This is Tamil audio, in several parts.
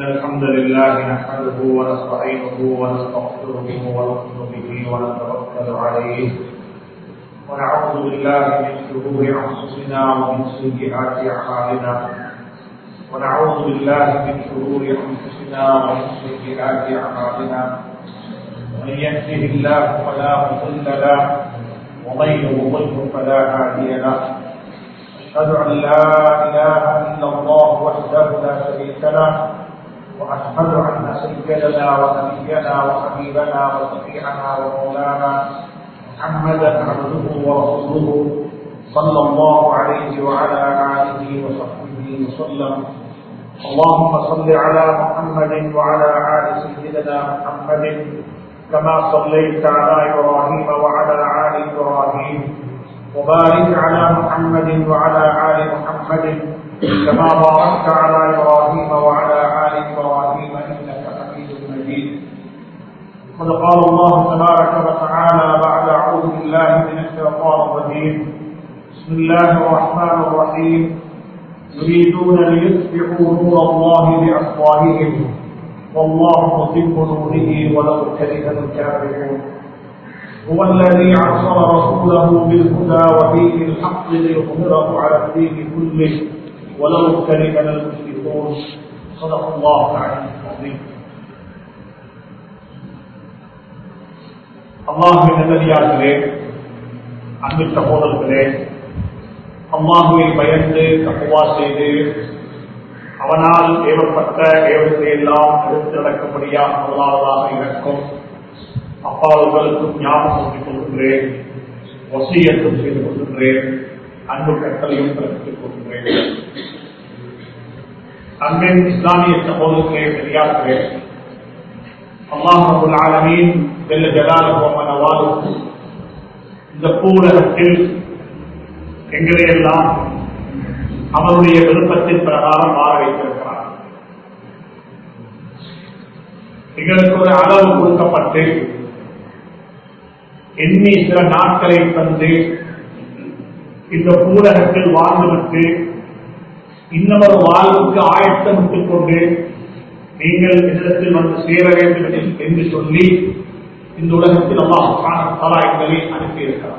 الحمد لله نحمده ونستعينه ونستغفره ونؤمن به ونتوكل عليه ونعوذ بالله من شرور انفسنا ومن سيئات اعمالنا ونعوذ بالله من شرور انفسنا ومن سيئات اعمالنا من يهده الله فلا مضل له ومن يضلل فلا هادي له أشهد أن لا إله إلا الله وحده لا شريك له وأشهد أن سيدنا ونبينا وحبيبنا وشفيعنا ومولانا محمدا عبده ورسوله صلى الله عليه وعلى آله وصحبه وسلم اللهم صل على محمد وعلى آل سيدنا محمد كما صليت على إبراهيم وعلى آل إبراهيم وبارك على محمد وعلى آل محمد كما باركت على إبراهيم وعلى آل إبراهيم إنك حميد مجيد قد قال الله تبارك وتعالى بعد أعوذ بالله من الشيطان الرجيم بسم الله الرحمن الرحيم يريدون ليطفئوا نور الله بأفواههم والله متم نوره ولو كره الكافرون هو الذي أرسل رسوله بالهدى ودين الحق ليظهره على الدين كله ولو كره المشركون صدق الله العلي العظيم அல்லாஹுவின் நல்லடியார்களே அன்பு சகோதரர்களே அல்லாஹுவை பயந்து தப்புவா செய்து அவனால் ஏவப்பட்ட ஏவத்தை எல்லாம் எடுத்து நடக்கும்படியாக முதலாவதாக இருக்கும் அப்பாவுகளுக்கும் ஞாபகம் சொல்லிக் கொள்கின்றேன் வசியத்தும் செய்து கொள்கின்றேன் அன்பு கட்டளையும் பிறப்பித்துக் கொள்கின்றேன் அன்பின் இஸ்லாமிய சகோதரர்களே பெரியார்களே அல்லாஹுல் ஆலமீன் வெல்ல ஜலாலுவமனவால் இந்த பூலகத்தில் எங்களை எல்லாம் அவருடைய விருப்பத்தின் பிரகாரம் மாற வைத்திருக்கிறார் எங்களுக்கு ஒரு அளவு கொடுக்கப்பட்டு எண்ணி சில நாட்களை தந்து இந்த பூலகத்தில் வாழ்ந்துவிட்டு இன்னொரு வாழ்வுக்கு ஆயத்தமிட்டுக் கொண்டு நீங்கள் இடத்தில் வந்து சேர வேண்டும் என்று சொல்லி இந்த உலகத்தில் அல்லாஹ் தலா எங்களை அனுப்பியிருக்கிறார்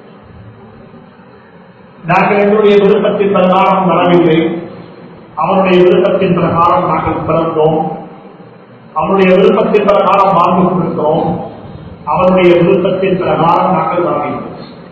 நாங்கள் எங்களுடைய விருப்பத்தின் பிரகாரம் வரவில்லை அவருடைய விருப்பத்தின் பிரகாரம் நாங்கள் பிறந்தோம் அவருடைய விருப்பத்தின் பிரகாரம் வாழ்ந்து கொண்டிருக்கிறோம் அவருடைய விருப்பத்தின் பிரகாரம் நாங்கள் வாழ்கிறோம்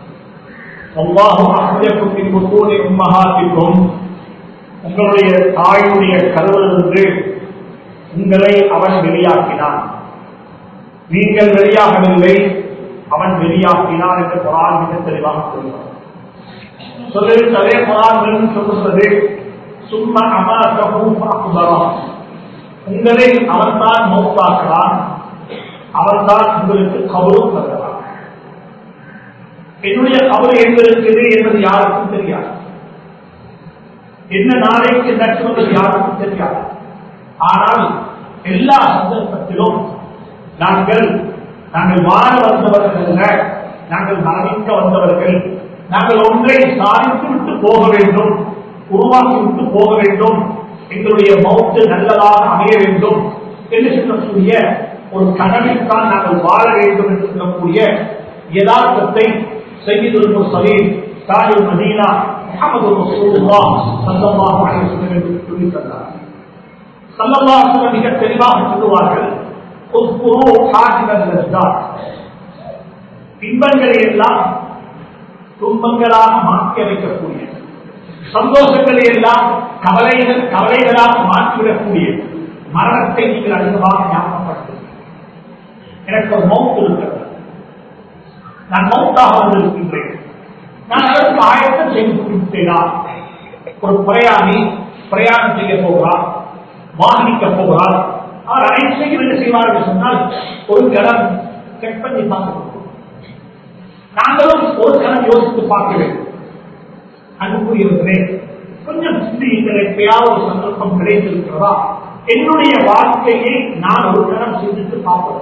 உம்மகாத்திற்கும் உங்களுடைய தாயுடைய கருவிலிருந்து உங்களை அவன் வெளியாக்கினான் நீங்கள் வெளியாகவில்லை அவன் வெளியாக்கினான் என்று குரான் மிக தெளிவாக சொல்கிறார் சொல்லில் அதே குரான் சொல்லுகிறது சும்மா அமரத்தமும் உங்களை அவன்தான் மௌத்தாக்குறான் அவன்தான் உங்களுக்கு கபரும் தருகிறான் என்னுடைய கபரு எங்க இருக்குது என்பது யாருக்கும் தெரியாது என்ன நாளைக்கு நடத்துவது யாருக்கும் தெரியாது ஆனால் எல்லா சந்தர்ப்பத்திலும் நாங்கள் நாங்கள் வாழ வந்தவர்கள் நாங்கள் மரணிக்க வந்தவர்கள் நாங்கள் ஒன்றை சாதித்து விட்டு போக வேண்டும் உருவாக்கி விட்டு போக வேண்டும் எங்களுடைய மௌத்து நல்லதாக அமைய வேண்டும் என்று சொல்லக்கூடிய ஒரு கனவில்தான் நாங்கள் வாழ வேண்டும் என்று சொல்லக்கூடிய யதார்த்தத்தை செய்திருந்த சலீம் தாயுல் மதீனா முகமது ரசூலுல்லா சல்லல்லாஹு அலைஹி வஸல்லம் என்று சொல்லி தந்தார் சல்லல்லாஹு அலைஹி வஸல்லம் மிக தெளிவாக சொல்லுவார்கள் உஸ்குரு காதிபல் லஸ்தாத் இன்பங்களை எல்லாம் துன்பங்களாக மாற்றி அமைக்கக்கூடிய சந்தோஷங்களை எல்லாம் கவலைகள் கவலைகளாக மாற்றிவிடக்கூடிய மரணத்தை நீங்கள் அதிகமாக ஞாபகப்படுத்த எனக்கு ஒரு மௌத்து இருக்கிறது நான் மௌத்தாக வந்திருக்கின்றேன் நான் அதற்கு ஆயத்தம் செய்து கொண்டிருக்கிறேனா ஒரு பிரயாணி பிரயாணம் செய்ய போகிறார் வாகனிக்க போகிறார் அவர் அனைத்தையும் என்ன செய்வார் என்று சொன்னால் ஒரு கணம் செக் பண்ணி பார்க்க நாங்களும் ஒரு கணம் யோசித்து பார்க்க வேண்டும் அன்புக்குரியவர்களே கொஞ்சம் சிந்தியுங்கள் எப்பயாவது ஒரு சந்தர்ப்பம் கிடைத்திருக்கிறதா என்னுடைய வாழ்க்கையை நான் ஒரு கணம் சிந்தித்து பார்ப்பேன்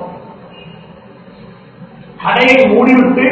கடையை மூடிவிட்டு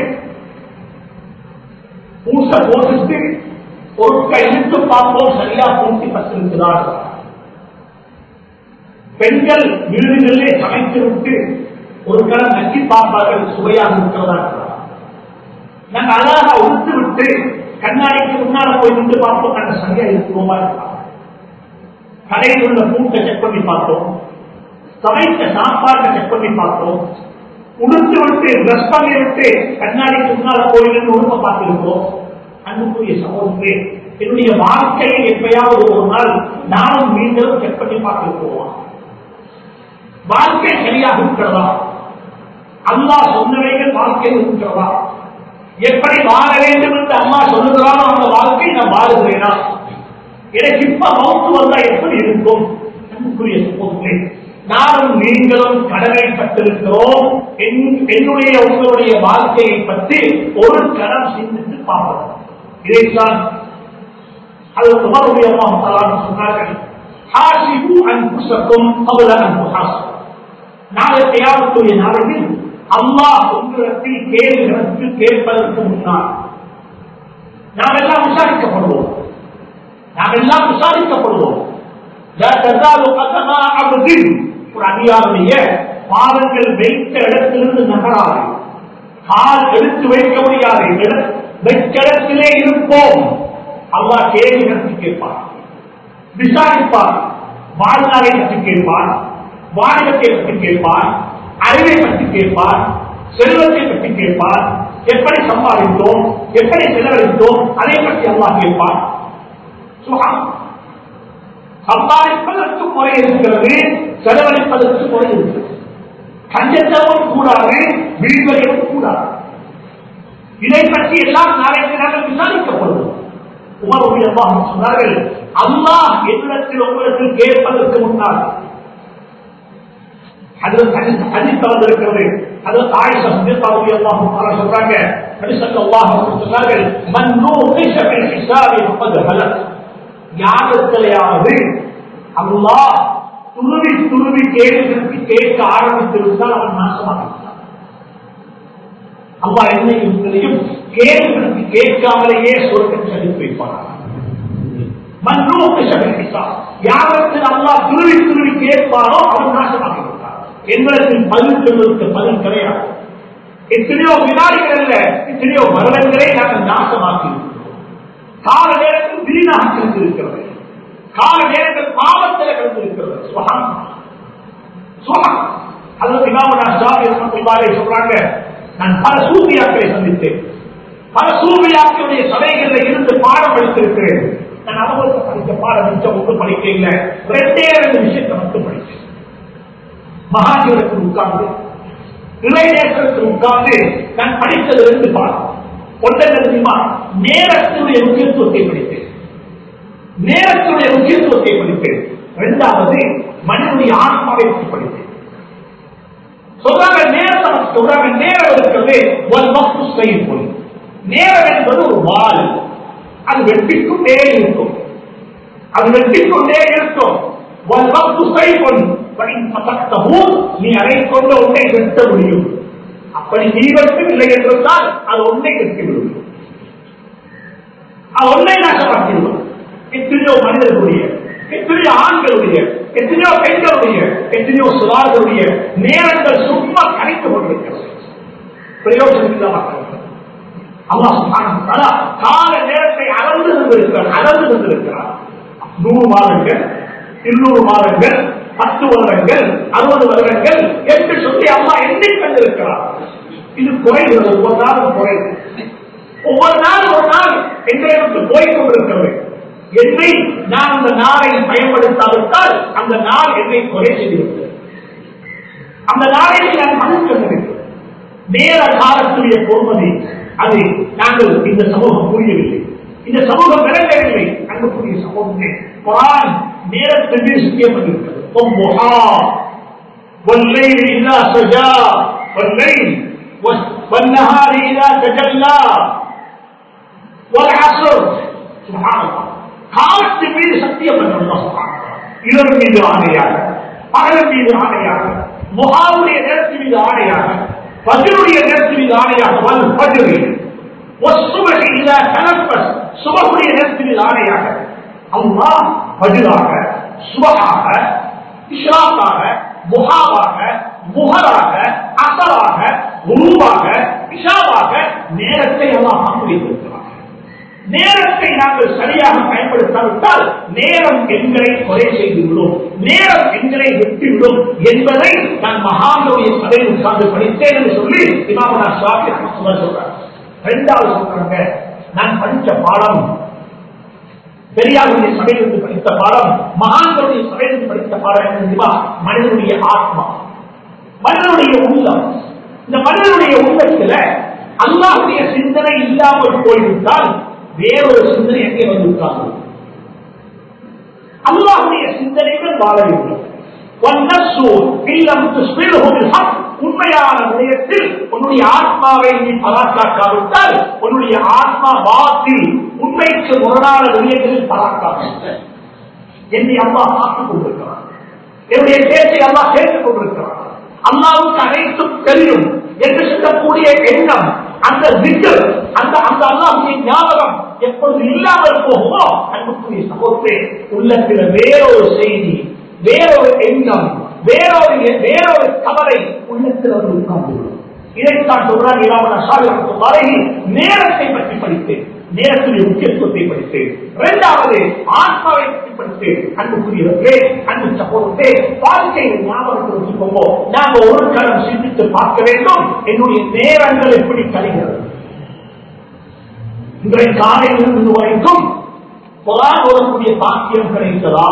பூச போட்டுட்டு பொருட்கள் இழுத்து பார்ப்போம் சரியா பூட்டி பட்டிருக்கிறார் பெண்கள் வீடுகளிலே சமைத்து விட்டு ஒரு கடம் நக்கி பார்ப்பார்கள் சுவையாக இருக்கிறதா இருக்கிறதா நாங்க அழகாக உடுத்து விட்டு கண்ணாடிக்கு முன்னால போய் நின்று பார்ப்போம் நாங்க சரியா இருக்கிறோமா இருக்கலாம் கடையில் உள்ள பூட்டை செக் பண்ணி பார்த்தோம் சமைத்த சாப்பாட்டை செக் பண்ணி பார்த்தோம் உடுத்து விட்டு ட்ரெஸ் பண்ணி விட்டு கண்ணாடிக்கு முன்னால போய் நின்று உடுப்ப பார்த்திருக்கோம் அன்புக்குரிய சகோதரே என்னுடைய வாழ்க்கையை எப்பயாவது ஒரு நாள் நானும் நீங்களும் செக் பண்ணி பார்த்திருக்கோம் வாழ்க்கை சரியாக இருக்கிறதா அம்மா சொன்னவைகள் வாழ்க்கையில் இருக்கிறதா எப்படி வாழ வேண்டும் என்று அம்மா சொல்லுகிறாரோ அந்த வாழ்க்கை நான் வாழுகிறேனா எனக்கு இப்ப மவுத்து வந்தா எப்படி இருக்கும் அன்புக்குரிய சகோதரே நானும் நீங்களும் கடமைப்பட்டிருக்கிறோம் என்னுடைய உங்களுடைய வாழ்க்கையை பற்றி ஒரு கடம் சிந்தித்து பார்ப்போம் இதைத்தான் அது உமருடைய சொன்னார்கள் ஹாசிபு அன்புசக்கும் அவள் அன்பு நாளை தேவத்துடைய நாளையில் அல்லாஹ் உங்களிடத்தில் கேள்விகளுக்கு கேட்பதற்கு முன்னால் நாம் எல்லாம் விசாரிக்கப்படுவோம் நாம் எல்லாம் விசாரிக்கப்படுவோம் ஒரு அடியாருடைய பாதங்கள் வைத்த இடத்திலிருந்து நகராது கால் எடுத்து வைக்க முடியாது வைக்க இடத்திலே இருப்போம் அல்லா கேள்வி நடத்தி கேட்பார் விசாரிப்பார் வாழ்நாளை பற்றி கேட்பார் வாணிகத்தை பற்றி கேட்பார் அறிவை பற்றி கேட்பார் செல்வத்தை பற்றி கேட்பார் எப்படி சம்பாதித்தோம் எப்படி செலவழித்தோம் அதை பற்றி அல்லா கேட்பார் சுகம் சம்பாதிப்பதற்கு முறை இருக்கிறது செலவழிப்பதற்கு முறை இருக்கிறது கஞ்சத்தனமும் கூடாது வீழ்வதையும் கூடாது இதை பற்றி எல்லாம் நாளைக்கு நாங்கள் விசாரிக்கப்படுவோம் உமருடைய சொன்னார்கள் அல்லாஹ் என்னிடத்தில் உங்களுக்கு கேட்பதற்கு முன்னால் வந்திருக்கிறது அதற்கு ஆயிஷா சித்தாவுக்கு எல்லாம் சொல்றாங்க சொன்னார்கள் யாகத்திலேயாவது அல்லாஹ் துருவி துருவி கேள்விகளுக்கு கேட்க ஆரம்பித்திருந்தால் அவன் நாசமாக அம்மா என்னையும் உங்களையும் கேள்விகளுக்கு கேட்காமலேயே சொர்க்கம் செலுத்தி வைப்பார் மன்னோக்கு சகரித்தார் யாருக்கு அல்லா துருவி துருவி கேட்பாரோ அவன் நாசமாக இருந்தார் என்பதற்கு பதில் சொல்வதற்கு பதில் கிடையாது எத்தனையோ வினாடிகள் அல்ல எத்தனையோ வருடங்களை நாங்கள் நாசமாக்கி கால நேரத்தில் வீணாக கலந்திருக்கிறது கால நேரத்தில் பாவத்தில் கலந்திருக்கிறது சுகம் சுகம் அதற்கு இமாமனா சாமி சொல்றாங்க நான் பல சூபியாக்களை சந்தித்தேன் பல சூபியாக்களுடைய சபைகளில் இருந்து பாடம் படித்திருக்கிறேன் நான் அவங்களுக்கு படித்த பாடம் மிச்சம் ஒன்று படிக்க இல்லை ரெண்டே ரெண்டு விஷயத்தை மட்டும் படித்தேன் மகாஜீவனத்தில் உட்கார்ந்து இளைஞர்கள் உட்கார்ந்து நான் படித்தது ரெண்டு பாடம் ஒன்றை தெரியுமா நேரத்தினுடைய முக்கியத்துவத்தை படித்தேன் நேரத்தினுடைய முக்கியத்துவத்தை படித்தேன் இரண்டாவது மனிதனுடைய ஆத்மாவை பற்றி படித்தேன் சொல்றாங்க நேரத்தை சொல்றாங்க நேரம் இருக்கிறது ஒரு வஸ்து செய்யும் நேரம் என்பது ஒரு வால் அது வெட்டிக்கொண்டே இருக்கும் அது வெட்டிக்கொண்டே இருக்கும் ஒரு வஸ்து செய்யும் நீ அதை கொண்ட ஒன்றை வெட்ட முடியும் அப்படி நீ வெட்டவில்லை என்றால் அது ஒன்றை வெட்டிவிடும் அது ஒன்றை நாசமாக்கிவிடும் எத்தனையோ மனிதர்களுடைய எத்தனையோ ஆண்களுடைய எத்தனையோ பெண்களுடைய எத்தனையோ சுதார்களுடைய நேரங்கள் சும்மா கணித்து கொண்டிருக்கிறது பிரயோஜனம் இல்லாமல் அல்லா சுகான கால நேரத்தை அளந்து நின்றிருக்கிறார் அளந்து நின்றிருக்கிறார் நூறு மாதங்கள் இருநூறு மாதங்கள் பத்து வருடங்கள் அறுபது வருடங்கள் என்று சொல்லி அம்மா எண்ணி கண்டிருக்கிறார் இது குறைகிறது ஒவ்வொரு நாளும் குறைவு ஒவ்வொரு நாள் ஒரு நாள் எங்களுக்கு போய் கொண்டிருக்கிறது என்னை நான் அந்த நாளை பயன்படுத்தாவிட்டால் அந்த நாள் என்னை குறை செய்திருக்கிறது அந்த நாளை நான் மகிழ்ச்சி நேர காலத்துடைய பொறுமதி அது நாங்கள் இந்த சமூகம் புரியவில்லை இந்த சமூகம் விளங்கவில்லை அன்புக்குரிய சமூகமே குரான் நேரத்திற்கு சத்தியம் பண்ணிருக்கிறது والليل إذا سجى والليل والنهار إذا تجلى والعصر سبحان الله காலத்தின் மீது சத்தியம் பண்ணுறோம் இரவு மீது ஆணையாக பகல் மீது ஆணையாக முகாவுடைய நேரத்தின் மீது ஆணையாக பஜருடைய நேரத்தின் மீது ஆணையாக வல் பஜரு ஒசுபகை இல்ல கலப்பஸ் சுபகுடைய நேரத்தின் மீது ஆணையாக அம்மா பஜராக சுபகாக இஷ்ராக்காக முகாவாக முகராக அசராக உருவாக இஷாவாக நேரத்தை எல்லாம் பங்கு வைத்திருக்கிறார் நேரத்தை நாங்கள் சரியாக பயன்படுத்தாவிட்டால் நேரம் எங்களை கொலை செய்துவிடும் நேரம் எங்களை விட்டுவிடும் என்பதை நான் மகானுடைய சபையில் உட்கார்ந்து படித்தேன் என்று சொல்லி இமாமனா சுவாமி அஹமது சொல்றார் இரண்டாவது சொல்றாங்க நான் படித்த பாடம் பெரியாருடைய சபையிலிருந்து படித்த பாடம் மகான்களுடைய சபையிலிருந்து படித்த பாடம் என்ன தெரியுமா மனிதனுடைய ஆத்மா மனிதனுடைய உள்ளம் இந்த மனிதனுடைய உள்ளத்துல அல்லாஹுடைய சிந்தனை இல்லாமல் போய்விட்டால் வேறொரு சிந்தனை எங்கே வந்து உட்கார்ந்து அல்லாஹுடைய சிந்தனைகள் வாழ வேண்டும் உண்மையான விடயத்தில் உன்னுடைய ஆத்மாவை நீ பராக்காக்காவிட்டால் உன்னுடைய ஆத்மா வாத்தில் உண்மைக்கு முரணான விடயங்களில் பராக்காக என்னை அம்மா பார்த்துக் கொண்டிருக்கிறார் என்னுடைய பேச்சை அல்லா கேட்டுக் கொண்டிருக்கிறார் அல்லாவுக்கு அனைத்தும் தெரியும் என்று சொல்லக்கூடிய எண்ணம் அந்த விட்டு அந்த அந்த அல்லாவுடைய ஞாபகம் எப்பொழுது இல்லாமல் போகுமோ அன்புக்குரிய சகோதரே உள்ளத்தில் வேறொரு செய்தி வேறொரு எண்ணம் வேறொரு வேறொரு கவலை உள்ளத்தில் வந்து உட்கார்ந்து இதைத்தான் சொல்றாங்க நேரத்தை பற்றி படித்தேன் நேரத்துடைய முக்கியத்துவத்தை படித்தேன் இரண்டாவது ஆத்மாவை பற்றி படித்தேன் அன்புக்குரியவர்களே அன்பு சகோதரே வாழ்க்கையை ஞாபகத்தில் வச்சுக்கோமோ நாம ஒரு கலம் சிந்தித்து பார்க்க வேண்டும் என்னுடைய நேரங்கள் எப்படி கழிகிறது இன்றைய காலையிலிருந்து வரைக்கும் குரான் ஓடக்கூடிய பாக்கியம் கிடைத்ததா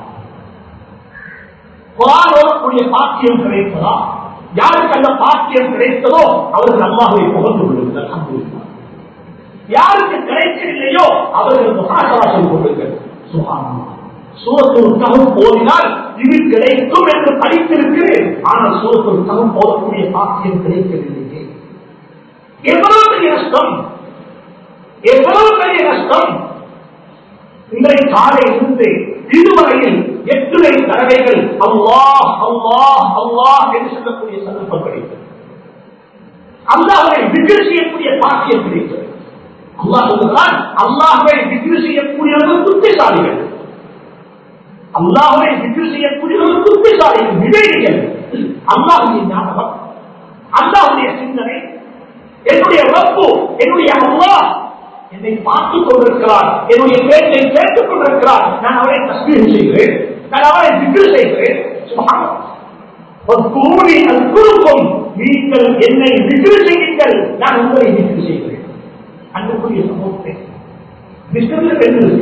குரான் ஓடக்கூடிய பாக்கியம் கிடைத்ததா யாருக்கு அந்த பாக்கியம் கிடைத்ததோ அவர்கள் அம்மாவை புகழ்ந்து கொள்ளுங்கள் யாருக்கு கிடைக்கவில்லையோ அவர்கள் முகாசரா செய்து கொள்ளுங்கள் சுகாமா சூரத்திற்காகவும் போதினால் இது கிடைக்கும் என்று படித்திருக்கிறேன் ஆனால் சூரத்திற்காகவும் போதக்கூடிய பாக்கியம் கிடைக்கவில்லையே எவ்வளவு பெரிய நஷ்டம் எவ்வளவு பெரிய நஷ்டம் இன்றைய காலையிலிருந்து இதுவரையில் எத்தனை தடவைகள் அல்லாஹ் அல்லாஹ் அல்லாஹ் என்று சொல்லக்கூடிய சந்தர்ப்பம் கிடைத்தது அல்லாஹை விக்கிரி செய்யக்கூடிய பாக்கியம் கிடைத்தது அல்லாஹ் சொல்லுகிறான் அல்லாஹை விக்கிரி செய்யக்கூடியவர்கள் புத்திசாலிகள் அல்லாஹை விக்கிரி செய்யக்கூடியவர்கள் புத்திசாலிகள் விவேகிகள் அல்லாஹுடைய ஞாபகம் அல்லாஹுடைய சிந்தனை என்னுடைய வப்பு என்னுடைய அல்லாஹ் என்னை பார்த்துக் கொண்டிருக்கிறார் என்னுடைய பேச்சை கேட்டுக் கொண்டிருக்கிறார் நான் அவரை தஸ்மீர் செய்கிறேன் நான் அவரை விக்கிரி செய்கிறேன் கூறி அது குறுக்கும் நீங்கள் என்னை விக்கிரி செய்யுங்கள் நான் உங்களை விக்கிரி செய்கிறேன் அன்புக்குரிய சமூகத்தை விக்கிரி என்று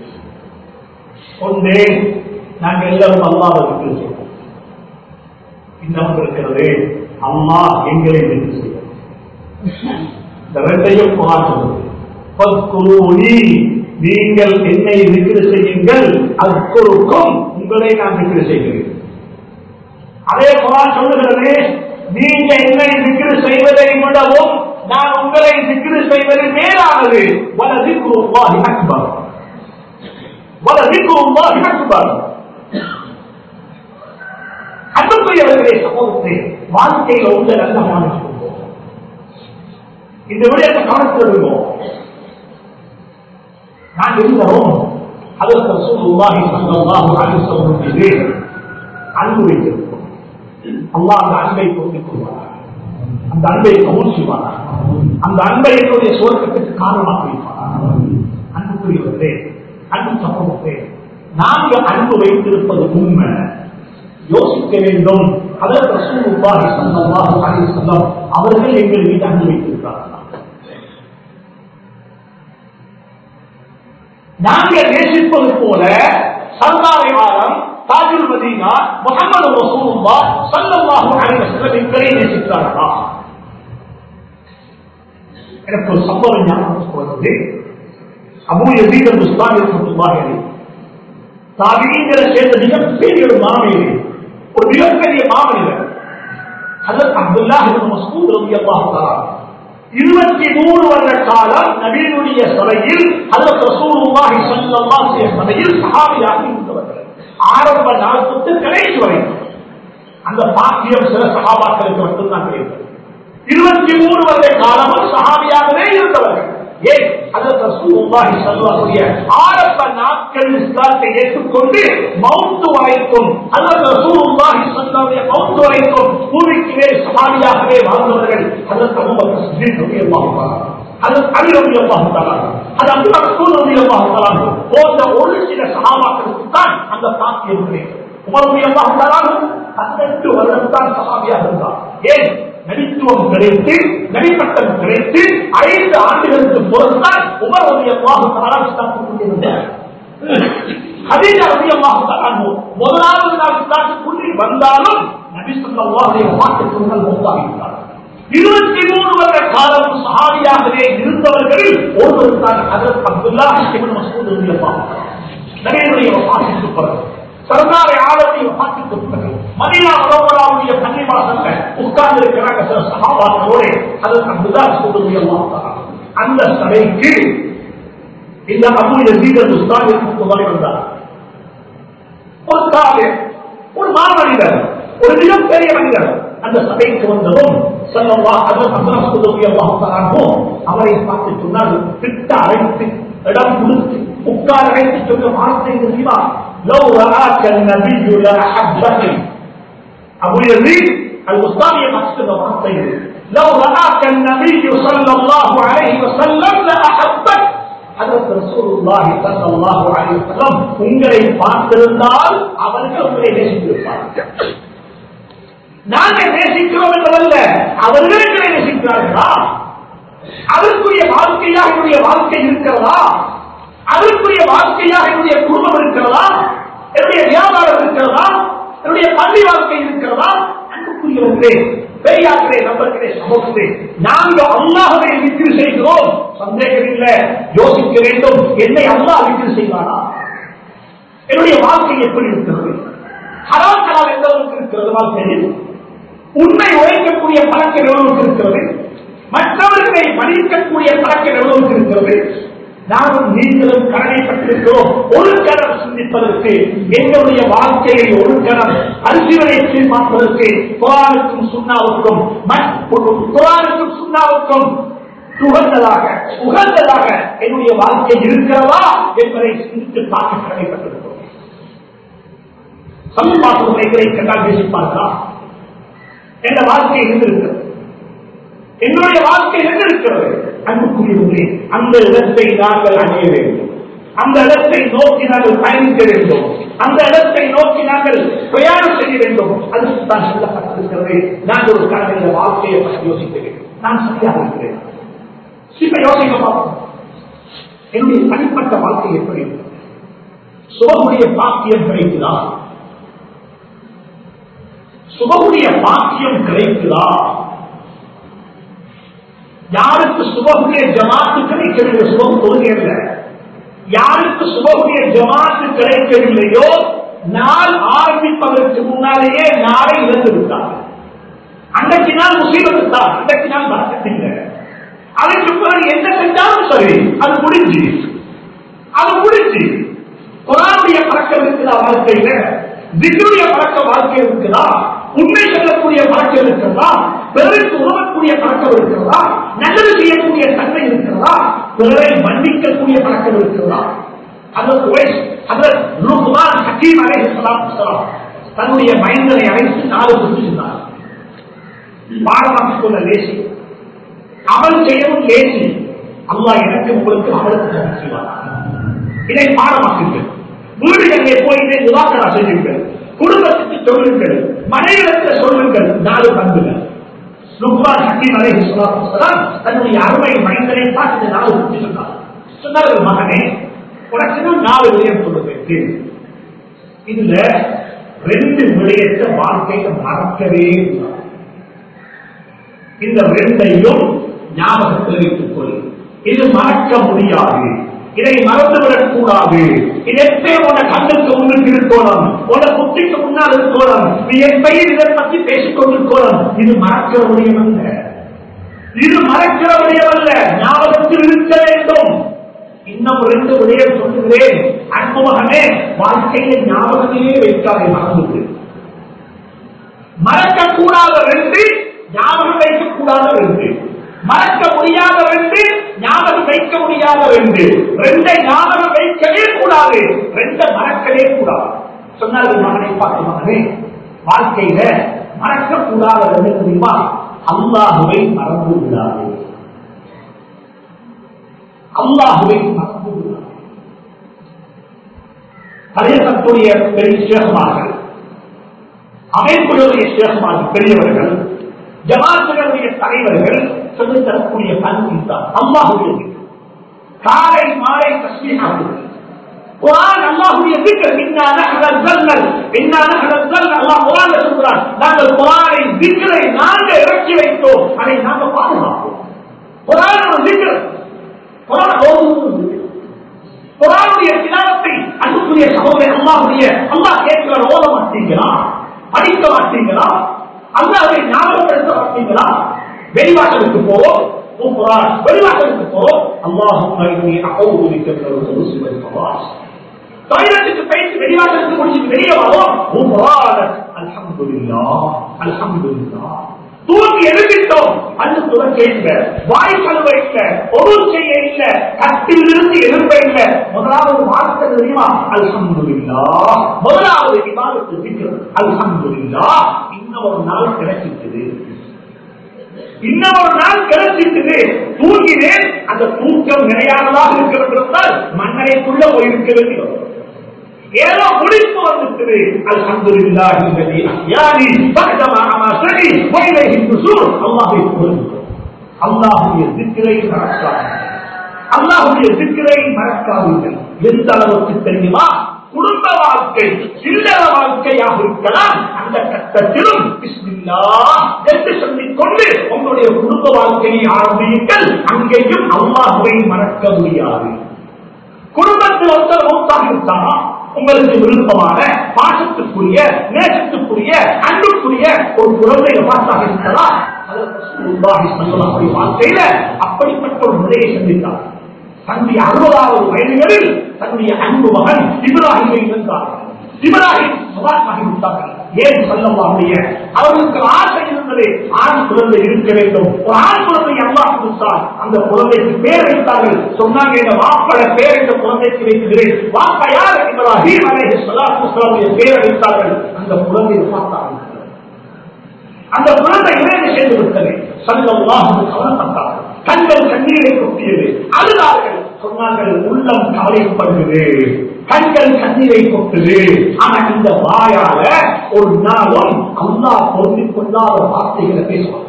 ஒன்றே நாங்கள் எல்லாரும் அல்லாவை விக்கிரி செய்வோம் இன்னும் இருக்கிறது அம்மா எங்களை விக்கிரி செய்வோம் இந்த ரெண்டையும் பார்க்கிறது நீங்கள் என்னை விக்கிரி செய்யுங்கள் அற்கொருக்கும் உங்களை நான் விக்கிரி செய்கிறேன் அதே குரான் சொல்லுகிறது நீங்க என்னை விக்கிரி செய்வதை விடவும் நான் உங்களை விக்கிரி செய்வது மேலானது வலதிக்குருவாகி அக்பர் வலதிக்குருவாகி அக்பர் அன்புக்குரியவர்களே சமூகத்தை வாழ்க்கையில உள்ள நல்ல கவனிச்சு இந்த விடயத்தை கவனத்தில் விடுவோம் நான் இருந்தோம் அதற்கு ரசூலுல்லாஹி ஸல்லல்லாஹு அலைஹி வஸல்லம் மீது அன்பு வைத்திருக்கிறோம் அல்லாஹ் அந்த அன்பை பொருந்திக் கொள்வார் அந்த அன்பை கபூல் செய்வார் அந்த அன்பை என்னுடைய சுவர்க்கத்துக்கு காரணமாக வைப்பார் அன்புக்குரியவர்களே அன்பு சமூகத்தே நாங்க அன்பு வைத்திருப்பது உண்மை யோசிக்க வேண்டும் அதற்கு ரசூலுல்லாஹி ஸல்லல்லாஹு அலைஹி வஸல்லம் அவர்கள் எங்கள் மீது அன்பு வைத்திருக்கிறார்கள் நாங்கள் நேசிப்பது போல சர்தாரி ஆலம் தாஜுல் மதீனா முகமது ரசூலுல்லா ஸல்லல்லாஹு அலைஹி வஸல்லம் எங்களை நேசிக்கிறார்களா எனக்கு ஒரு சம்பவம் ஞாபகம் வருது அபூ யசீத் அல்-புஸ்தானி ரஹ்மத்துல்லாஹி அலைஹி தாபீன்களை சேர்ந்த மிகப்பெரிய ஒரு மாமனிதர் ஒரு மிகப்பெரிய மாமனிதர் ஹஜரத் அப்துல்லாஹ் இப்னு மஸ்ஊத் ரலியல்லாஹு தஆலா இருபத்தி மூணு வருட காலம் நபீனுடைய சபையில் ஹஜரத் ரசூலுல்லாஹி ஸல்லல்லாஹு அலைஹி சபையில் சஹாபியாக இருந்தவர்கள் ஆரம்ப நாள் தொட்டு கடைசி வரைக்கும் அந்த பாக்கியம் சில சகாபாக்களுக்கு மட்டும்தான் கிடைத்தது இருபத்தி மூணு வருட காலமும் சஹாபியாகவே இருந்தவர்கள் ஏன் அதற்கு ரசூலுல்லாஹி ஸல்லல்லாஹு ஆரம்ப நாட்கள் இஸ்லாத்தை ஏற்றுக்கொண்டு மௌத்து வரைக்கும் அதற்கு ரசூலுல்லாஹி ஸல்லல்லாஹு மௌத்து வரைக்கும் பூமிக்கு மேல் சஹாபியாகவே வாழ்ந்தவர்கள் அதற்கு அபூபக்கர் சித்திக் ரலியல்லாஹு தஆலா அதற்கு அலி ரலியல்லாஹு தஆலா அது அப்துல் ரசூல் ரலியல்லாஹு தஆலா போன்ற ஒரு சில சஹாபாக்களுக்கு தான் அந்த பாக்கியம் கிடைத்தது உமர் ரலியல்லாஹு தஆலா 18 வருடம் தான் சஹாபியாக இருந்தார் ஏன் நடித்துவம் கிடைத்து நடிப்பட்டம் கிடைத்து ஐந்து ஆண்டுகளுக்கு பொறுத்தான் உமர் ரலியல்லாஹு தஆலா இஸ்லாத்துக்கு கொண்டிருந்தார் ஹதீஜா ரலியல்லாஹு தஆலா முதலாவது நாள் இஸ்லாத்துக்குள்ளே வந்தாலும் நபி ஸல்லல்லாஹு அலைஹி வஸல்லம் முன்னால் மௌத்தாகிவிட்டார் இருபத்தி மூணு வருட காலம் சஹாபியாகவே இருந்தவர்கள் ஒருவர் தான் ஹஜரத் அப்துல்லா இப்னு மஸ்ஊத் ரலியல்லாஹு தஆலா நபியுடைய வஃபாத்துக்கு பிறகு சர்தாரை ஆளுடைய வஃபாத்துக்கு பிறகு மதீனா முனவராவுடைய பள்ளிவாசல்ல உட்கார்ந்து இருக்கிறாங்க சில சஹாபாக்களோடு ஹஜரத் அப்துல்லா மஸ்ஊத் ரலியல்லாஹு தஆலா அந்த சபைக்கு இந்த அபு யசீத் அல்-உஸ்தாத் ரஹ்மத்துல்லாஹி வந்தார் ஒரு காவியம் ஒரு மாமனிதர் ஒரு மிகப்பெரிய மனிதர் அந்த சபைக்கு வந்ததும் சொல்லவா அதன் அல்லாஹும் அவரை பார்த்து சொன்னால் திட்ட அழைத்து இடம் கொடுத்து உட்கார அழைத்து சொன்ன வார்த்தை தெரியுமா لو رآك النبي لأحبك أبو يزيد الوسطاني مقصد வார்த்தை لو رآك النبي صلى الله عليه وسلم لأحبك அதற்கு ரசூலுல்லாஹி ஸல்லல்லாஹு அலைஹி வஸல்லம் உங்களை பார்த்திருந்தால் அவர்கள் உங்களை நேசித்திருப்பார்கள் நாங்கள் நேசிக்கிறோம் என்பதல்ல அவர்கள் எங்களை நேசிக்கிறார்களா அதற்குரிய வாழ்க்கையாக என்னுடைய வாழ்க்கை இருக்கிறதா அதற்குரிய வாழ்க்கையாக என்னுடைய குடும்பம் இருக்கிறதா என்னுடைய வியாபாரம் இருக்கிறதா என்னுடைய பள்ளி வாழ்க்கை இருக்கிறதா அன்புக்குரியவர்களே பெரியார்களே நம்பர்களே சமூகத்தே நாங்கள் அல்லாஹவை விற்று செய்கிறோம் சந்தேகம் இல்லை யோசிக்க வேண்டும் என்னை அல்லாஹ் விற்று செய்வானா என்னுடைய வாழ்க்கை எப்படி இருக்கிறது ஹராக்கலால் எந்த அளவுக்கு இருக்கிறது வாழ்க்கையில் உண்மை உழைக்கக்கூடிய பழக்கம் எவ்வளவுக்கு இருக்கிறது மற்றவர்களை மன்னிக்கக்கூடிய பழக்கம் எவ்வளவுக்கு இருக்கிறது நானும் நீங்களும் கடமைப்பட்டிருக்கிறோம் ஒரு கணம் சிந்திப்பதற்கு எங்களுடைய வாழ்க்கையை ஒரு கணம் பரிசீலனை பார்ப்பதற்கு குரானுக்கும் சுண்ணாவுக்கும் குரானுக்கும் சுண்ணாவுக்கும் உகந்ததாக உகந்ததாக என்னுடைய வாழ்க்கை இருக்கிறதா என்பதை சிந்தித்து பார்க்க கடமைப்பட்டிருக்கிறோம் சமீபாசம் எங்களை கண்டால் பேசிப்பார்களா என்ற வாழ்க்கை இருந்திருக்கிறது என்னுடைய வாழ்க்கை இருந்திருக்கிறது அன்புக்குரியவர்களே அந்த இடத்தை நாங்கள் அடைய வேண்டும் அந்த இடத்தை நோக்கி நாங்கள் பயணிக்க வேண்டும் அந்த இடத்தை நோக்கி நாங்கள் பிரயாணம் செய்ய வேண்டும் அதுக்கு தான் சொல்லப்பட்டிருக்கிறது நாங்கள் ஒரு கடமையில வாழ்க்கையை பற்றி யோசிக்க வேண்டும் நான் சரியாக இருக்கிறேன் இப்ப யோசிக்க பார்ப்போம் என்னுடைய தனிப்பட்ட வாழ்க்கை எப்படி சுபமுடைய பாக்கியம் கிடைக்குதா சுபமுடைய பாக்கியம் கிடைக்குதா யாருக்கு சுபகுடைய ஜமாத்து கிடைக்கவில்லை சுபம் தொழுகையில் யாருக்கு சுபகுடைய ஜமாத்து கிடைக்கவில்லையோ நாள் ஆரம்பிப்பதற்கு முன்னாலேயே நாளை இழந்து விட்டார் அன்றைக்கு நாள் முசீபத்து தான் அன்றைக்கு நாள் மறக்கத்தில்லை அதற்கு பிறகு என்ன செஞ்சாலும் சரி அது முடிஞ்சு அது முடிஞ்சு குரானுடைய பழக்கம் இருக்குதா வாழ்க்கையில திக்குடைய பழக்கம் வாழ்க்கையில் இருக்குதா உண்மை சொல்லக்கூடிய பழக்கம் இருக்கிறதா பிறருக்கு உணவக்கூடிய பழக்கம் இருக்கிறதா நல்லது செய்யக்கூடிய தன்மை இருக்கிறதா பிறரை மன்னிக்கக்கூடிய பழக்கம் இருக்கிறதா அதற்கு அதற்கு லுக்மான் ஹக்கீம் அலை சலாம் தன்னுடைய மைந்தனை அழைத்து நாலு குறித்து சொன்னார் பாடமாக்கிக் கொள்ள லேசி அமல் செய்யவும் லேசி அல்லா எனக்கு உங்களுக்கு அமலுக்கு செய்வார் இதை பாடமாக்குங்கள் வீடுகளிலே போய் இதை உதாரணா செய்யுங்கள் குடும்பத்துக்கு சொல்லுங்கள் மனைவிடத்தில் சொல்லுங்கள் நாலு பண்புகள் லுக்மான் ஹக்கீம் அலை தன்னுடைய அருமை மனிதனை பார்த்து நாலு குறித்து சொன்னார் சொன்னார்கள் மகனே உனக்கு நான் நாலு விடயம் சொல்லுவேன் இதுல ரெண்டு விடயத்தை வாழ்க்கையில மறக்கவே கூடாது இந்த ரெண்டையும் ஞாபகத்தில் வைத்துக் கொள் இது மறக்க முடியாது இதை மறந்துவிடக் கூடாது இது எப்பயும் உன கண்ணுக்கு முன்னுக்கு இருக்கணும் உன புத்திக்கு முன்னால் இருக்கணும் நீ என் பெயர் இதை பற்றி பேசிக் கொண்டிருக்கணும் இது மறக்கிற முடியும் அல்ல இது மறக்கிற முடியும் அல்ல ஞாபகத்தில் இருக்க வேண்டும் இன்னும் ரெண்டு விடயம் சொல்லுகிறேன் அன்பு மகனே வாழ்க்கையில ஞாபகத்தையே வைக்காதே மறந்துட்டு மறக்கக்கூடாத ரெண்டு ஞாபகம் வைக்கக்கூடாத ரெண்டு மறக்க முடியாத ரெண்டு ஞாபகம் வைக்க முடியாத ரெண்டு ரெண்டை ஞாபகம் வைக்கவே கூடாது ரெண்டை மறக்கவே கூடாது சொன்னார்கள் மகனை பார்த்து மகனே வாழ்க்கையில மறக்க கூடாத ரெண்டு தெரியுமா அல்லாஹுவை மறந்து விடாது அல்லாஹுவை மறந்து விடாது தலையகத்துடைய பெரிய சேகமார்கள் அமைப்புகளுடைய சேகமாக பெரியவர்கள் ஜமாத்துகளுடைய தலைவர்கள் சொல்லித் தரக்கூடிய பண்பு தான் அல்லாஹுடைய காலை மாலை தஸ்மீகாகுது குரான் அல்லாஹுடைய திக்கர் இன்னா நஹ்ன அன்ஸல்னல் இன்னா நஹ்ன அன்ஸல்னா அல்லாஹ் குரான்ல சொல்றான் நாங்கள் குரானை திக்கரை நாங்கள் இறக்கி வைத்தோம் அதை நாங்கள் பாதுகாப்போம் குரான் ஒரு திக்கர் குரான் ஓதுவது குரானுடைய திலாவத்தை அன்புக்குரிய சகோதரன் அல்லாஹுடைய அல்லாஹ் கேட்கிற ஓத மாட்டீங்களா படிக்க மாட்டீங்களா அல்லாஹை ஞாபகப்படுத்த மாட்டீங்களா வெளிவாசலுக்கு போவோம் குரான் வெளிவாசலுக்கு போவோம் அல்லாஹும் அகௌதுரிக்கிறது டாய்லெட்டுக்கு போயிட்டு வெளிவாசலுக்கு முடிச்சு வெளியே வரோம் அல்ஹம்துலில்லா அல்ஹம்துலில்லா தூங்கி எழுதிட்டோம் அந்த துறக்க இல்ல வாய் கழுவ இல்ல பொருள் செய்ய இல்ல கட்டில் இருந்து எழுப்ப இல்ல முதலாவது வார்த்தை தெரியுமா அல்ஹம்துலில்லா முதலாவது விவாதத்து இருக்கிறது அல்ஹம்துலில்லா இன்னும் ஒரு நாள் கிடைச்சிட்டது இன்னும் ஒரு நாள் கிடைச்சிட்டது தூங்கினேன் அந்த தூக்கம் நிலையானதாக இருக்கிறது என்றால் மண்ணறைக்குள்ள போயிருக்க வேண்டும் ஏதோ முடிப்பு வந்துட்டது அல்ஹம்துலில்லாஹி அல்லதி அஹ்யானி பஅதமா அமாசனி வ இலைஹி நுஷூர் அல்லாஹ்வை புகழ்கிறோம் அல்லாஹ்வுடைய திக்ரை மறக்காதீர்கள் அல்லாஹ்வுடைய திக்ரை மறக்காதீர்கள் எந்த அளவுக்கு தெரியுமா குடும்ப வாழ்க்கை இல்லற வாழ்க்கையாக இருக்கலாம் அந்த கட்டத்திலும் பிஸ்மில்லாஹ் என்று சொல்லிக் கொண்டு உங்களுடைய குடும்ப வாழ்க்கையை ஆரம்பியுங்கள் அங்கேயும் அல்லாஹ்வை மறக்க முடியாது குடும்பத்தில் ஒருத்தர் மௌத்தாக இருந்தாரா உங்களுக்கு விருப்பமான பாசத்துக்குரிய நேசத்துக்குரிய அன்புக்குரிய ஒரு குழந்தை வாசாக இருக்கிறதா வாழ்க்கையில அப்படிப்பட்ட ஒரு நிலையை சந்தித்தார் தன்னுடைய அறுபதாவது வயதுகளில் தன்னுடைய அன்பு மகன் இப்ராஹிமை இருந்தார் இப்ராஹிம் சவாசாகி விட்டார்கள் ஏன் சொல்லவாமுடைய அவர்களுக்கு ஆசை இருந்தது ஆண் குழந்தை இருக்க வேண்டும் ஒரு ஆண் குழந்தை அல்லா கொடுத்தார் அந்த குழந்தைக்கு பேர் வைத்தார்கள் சொன்னாங்க இந்த வாப்பட பேர் இந்த குழந்தைக்கு வைக்கிறேன் வாப்பா யார் இப்ராஹிம் அலைஹி ஸலாத்து வஸலாமுடைய பேர் வைத்தார்கள் அந்த குழந்தையை பார்த்தார்கள் அந்த குழந்தை இணைந்து செய்து விட்டது சல்லல்லாஹு கவலைப்பட்டார்கள் கண்கள் கண்ணீரை கொட்டியது அழுதார்கள் சொன்னார்கள் உள்ளம் கவலைப்படுகிறது கண்கள் கண்ணீரை கொட்டுது ஆனா இந்த வாயால ஒரு நாளும் அல்லா பொருந்திக் கொள்ளாத வார்த்தைகளை பேசுவாங்க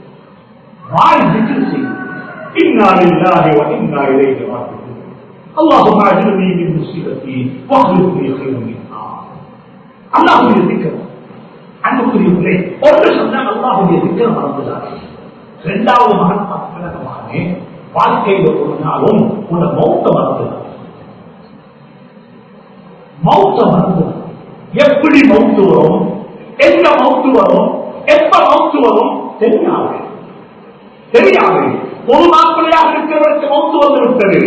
வாய் திக்கு செய்யும் இன்னாலில்லாஹி வ இன்னா இலைஹி ராஜிஊன் اللهم اجرني من مصيبتي واخلف لي خيرا منها அல்லாஹ்வுடைய திக்கர் அன்புக்குரியவர்களே ஒன்று சொன்னால் அல்லாஹுடைய திக்கர் மறந்துடாது இரண்டாவது மகன் மகனே வாழ்க்கையில ஒரு நாளும் உன்னை மௌத்த மறந்துடாது மௌத்த மறந்து எப்படி மௌத்து வரும் எங்க மௌத்து வரும் எப்ப மௌத்து வரும் தெரியாது தெரியாது ஒரு மாப்பிள்ளையாக இருக்கிறவருக்கு மௌத்து வந்து விட்டது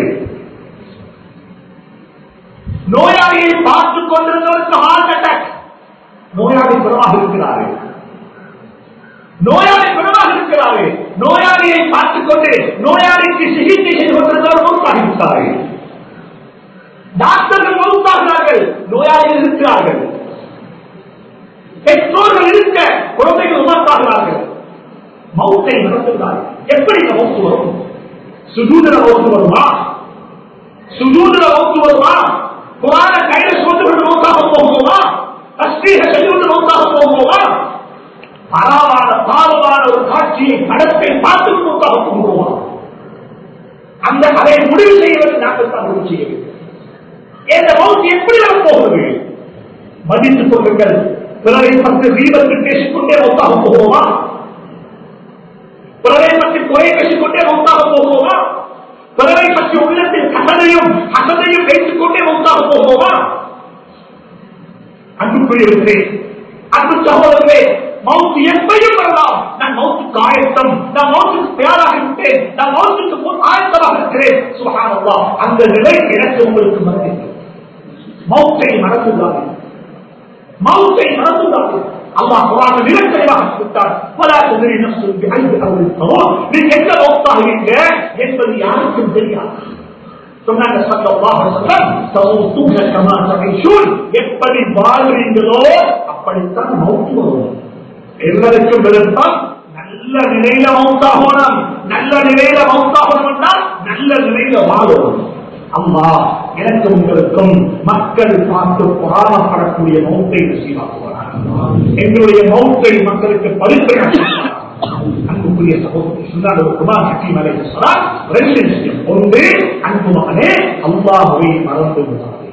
நோயாளியை பார்த்துக் கொண்டிருந்தவருக்கு ஹார்ட் அட்டாக் நோயாளி குணமாக இருக்கிறாரு நோயாளி குணமாக இருக்கிறாரு நோயாளியை பார்த்துக் கொண்டு நோயாளிக்கு சிகிச்சை செய்து கொண்டிருந்தவர் மௌத்தாகிவிட்டாரு டாக்டர்கள் மௌத்தாகிறார்கள் நோயாளிகள் இருக்கிறார்கள் பெற்றோர்கள் இருக்க குழந்தைகள் உணர்த்தாகிறார்கள் மௌத்தை நடத்துகிறார்கள் எப்படி இந்த மௌத்து வரும் சுஜூதிர மௌத்து வருமா சுஜூதிர மௌத்து வருமா குரான கையில சுமந்து கொண்டு மௌத்தாக போகுமா தஸ்மீக செய்து மௌத்தாக போகுமா பரவான பாவமான ஒரு காட்சியை படத்தை பார்த்து மௌத்தாக போகுமா அந்த அதை முடிவு செய்ய வேண்டும் நாங்கள் தான் முடிவு செய்ய வேண்டும் இந்த மௌத்து எப்படி வரப்போகிறது மதித்துக் கொள்ளுங்கள் பிறரை பற்றி தீபத்து பேசிக்கொண்டே மௌத்தாக போகுமா பிறரை பற்றி குறை பேசிக்கொண்டே மௌத்தாக போகுமா பிறரை பற்றி உள்ளத்தில் கசனையும் அசனையும் வைத்துக் கொண்டே மௌத்தாக போகுமா அன்புக்குரியவர்களே அன்பு சகோதரர்களே மவுத்து எப்படியும் வரலாம் நான் மவுத்துக்கு ஆயத்தம் நான் மவுத்துக்கு தயாராக விட்டேன் நான் மவுத்துக்கு முன் ஆயத்தமாக இருக்கிறேன் சுகானல்லா அந்த நிலை எனக்கு உங்களுக்கு மறந்து மவுத்தை மறந்துள்ளார்கள் மவுத்தை மறந்துள்ளார்கள் அல்லாஹ் குரான் மிக தெளிவாக விட்டார் பல குதிரை நப்சு ஐந்து அவர்கள் தரும் நீங்க எங்க மௌத்தாகிறீங்க என்பது யாருக்கும் தெரியாது சொன்னாங்க ஸல்லல்லாஹு அலைஹி வஸல்லம் தமூத்துன கமா தஈஷூன் எப்படி வாழ்றீங்களோ அப்படித்தான் மௌத்து வரும் எல்லாருக்கும் விருப்பம் நல்ல நிலையில மௌத்தாகணும் நல்ல நிலையில மௌத்தாகணும்னா நல்ல நிலையில வாழணும் அம்மா எனக்கு உங்களுக்கும் மக்கள் பார்த்து பொறாமப்படக்கூடிய மௌத்தை நசீவாக்குவார் எங்களுடைய மௌத்தை மக்களுக்கு பரிசுரை அன்புக்குரிய சகோதரி சொன்னார் ஒரு குமார் ஹக்கீம் அலைஹிஸ்ஸலாம் ரெண்டு விஷயம் ஒன்று அன்பு மகனே அல்லாஹுவை மறந்து விடாதே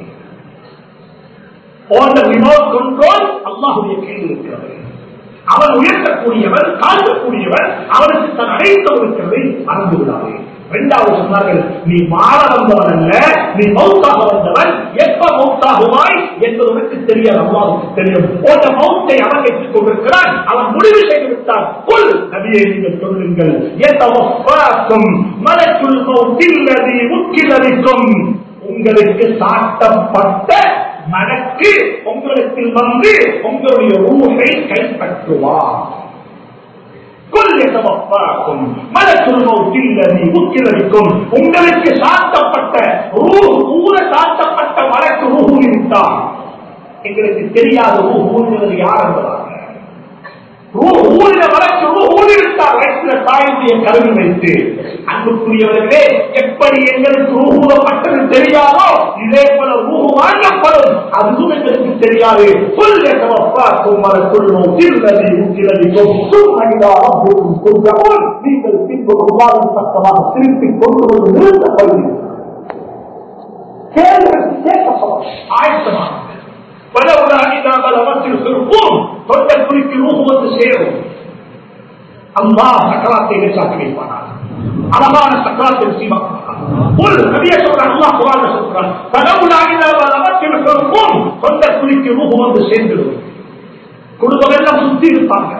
on the remote control அல்லாஹுடைய கையில் இருக்கிறது அவன் உயர்த்தக்கூடியவன் தாழ்த்தக்கூடியவன் அவனுக்கு தன் அனைத்தும் இருக்கிறதை மறந்து விடாதே இரண்டாவது சொன்னார்கள் நீ மாற வந்தவன் அல்ல நீ மௌத்தாக வந்தவன் எப்ப மௌத்தாகுவாய் என்பது உனக்கு தெரியாது அல்லாவுக்கு தெரியும் போன்ற மௌத்தை அவன் ஏற்றுக் கொண்டிருக்கிறான் அவன் முடிவு செய்து விட்டான் கொல் நபியை நீங்கள் சொல்லுங்கள் எத்தவஃபாக்கும் மலக்குள் மௌத்தில்லதி உக்கிலரிக்கும் உங்களுக்கு சாட்டப்பட்ட மனக்கு உங்களுக்கு வந்து உங்களுடைய ரூஹை கைப்பற்றுவார் கொல்யத்தவப்பாக்கும் மலக்குள் மௌத்தில்லதி உக்கிலரிக்கும் உங்களுக்கு சாட்டப்பட்ட ரூ ஊர சாட்டப்பட்ட மலக்கு ரூஹு விட்டார் எங்களுக்கு தெரியாத ரூ ஊழ்கிறது யார் என்பதாக ஊழில வளர்ச்சி ஊழிவிட்டார் வயிற்றுல தாயுடைய கருவி வைத்து அன்புக்குரியவர்களே எப்படி எங்களுக்கு ஊகப்பட்டது தெரியாதோ இதே போல ஊகு வாங்கப்படும் அதுவும் எங்களுக்கு தெரியாது சொல்ல சமப்பாக்கும் மரக்குள்ளும் சில்லதி உக்கிலதிக்கும் சும்மணிவாரம் போகும் சொல்கிறோம் நீங்கள் பின்பு விவாதம் பக்கமாக திருப்பி கொண்டு வந்து நிறுத்தப்படுவீர்கள் கேள்விகளுக்கு கேட்கப்படும் ஆயத்தமாக பலவுலா இதா பலவத்தில் இருக்கும் தொண்டை குறிக்கு ரூபு வந்து சேரும் அம்மா சக்கராத்தை இடைச்சாக்கி வைப்பானார் அழகான சக்கராத்தை சீமாக்குவார் நபிய சொல்றான் அல்லா குரான் சொல்றான் பலவுலா இதா பலவத்தில் இருக்கும் தொண்டை குறிக்கு ரூபு வந்து சேர்ந்துடும் குடும்பம் எல்லாம் சுத்தி இருப்பாங்க